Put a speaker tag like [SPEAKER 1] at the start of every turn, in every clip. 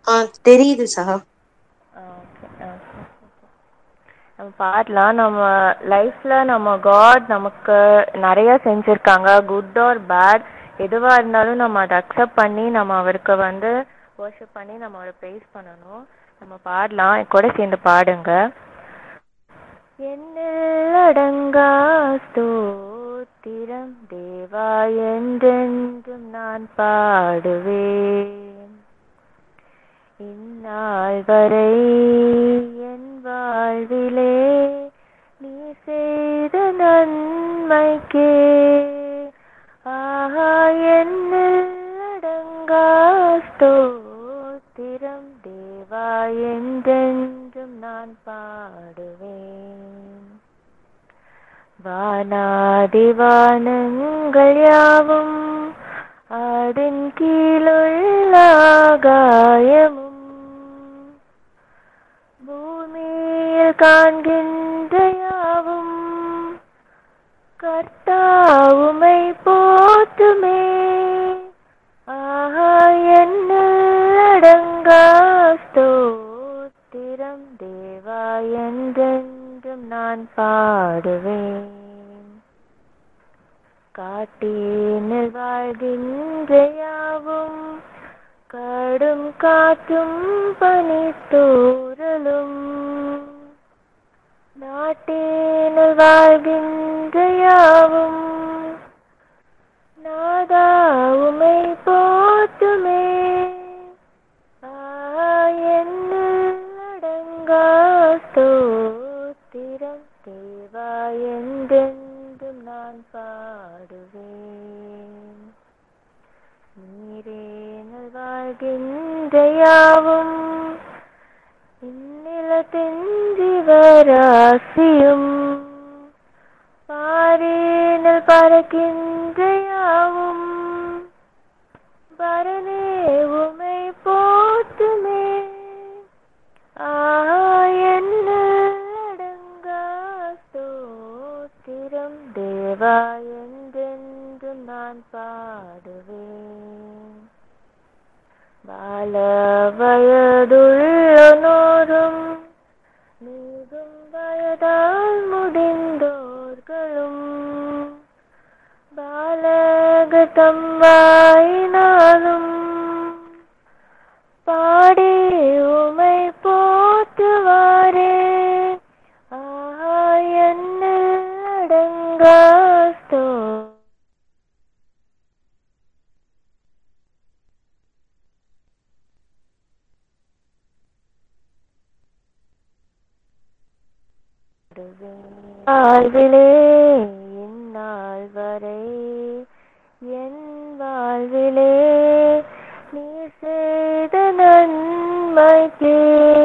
[SPEAKER 1] ஆ தெரியுது சகா
[SPEAKER 2] ஆ okay okay நம்ம பாடலாம் நம்ம லைஃப்ல நம்ம காட் நமக்கு நிறைய செஞ்சிருக்காங்க குட் ஆர் பேட் எதுவா இருந்தாலும் நம்ம அதை அக்செப்ட் பண்ணி நம்ம அவருக்கு வந்து worship பண்ணி நம்ம அவரை ப்ரைஸ் பண்ணணும் நம்ம பாடலாம் என் கூட சேர்ந்து பாடுங்க என்னில் அடங்கா ஸ்தோத்திரம் தேவா என்றென்றும் நான் பாடுவேன் இந்நாள் வரை என் வாழ்விலே நீ செய்த நன்மைக்கே ஆஹா என்னில் அடங்கா ஸ்தோத்திரம் தேவா என்றென்றும் நான் பாடுவேன் வானாதிவானங்கள் யாவும் அதன் கீழுள்ள ஆகாயமும் பூமியில் காண்கின்ற யாவும் கர்த்தாவுமை போற்றுமே ஆஹா என்னில் அடங்கா ஸ்தோத்திரம் தேவா என்றென்றும் நான் பாடுவேன் காட்டீனில் வாழ்கின்ற யாவும் கடும் காற்றும் பனித்தூரலும் நாட்டினில் வாழ்கின்ற யாவும் நாதா உமை போற்றுமே என்னில் அடங்கா ஸ்தோத்திரம் தேவா என்றென்றும் நான் பாடுவேன் நீரேனல் வாழ்கின்ற யாவும் இந்நிலத்தின் ஜீவராசியும் பாரேனல் பறக்கின்ற யாவும் பரனே உமை போற்றுமே அடங்கா ஸ்தோத்திரம் தேவா என்றென்றும் நான் பாடுவேன் பால வயதுள்ளனோரும் மிகும் வயதால் முடிந்தோர்களும் பாலகதம் வாயினாலும் பாடி உமை போற்றுவாரே ஆஹா என்னில் அடங்கா ஸ்தோ வாழ்விலே இந்நாள் வரை என் வாழ்விலே நீ செய்த நன்மைக்கே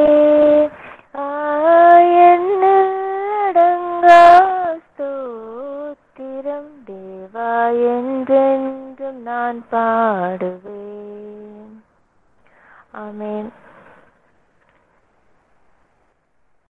[SPEAKER 2] என்னில் அடங்கா ஸ்தோத்திரம் தேவா என்றென்றும் நான் பாடுவேன் ஆமென்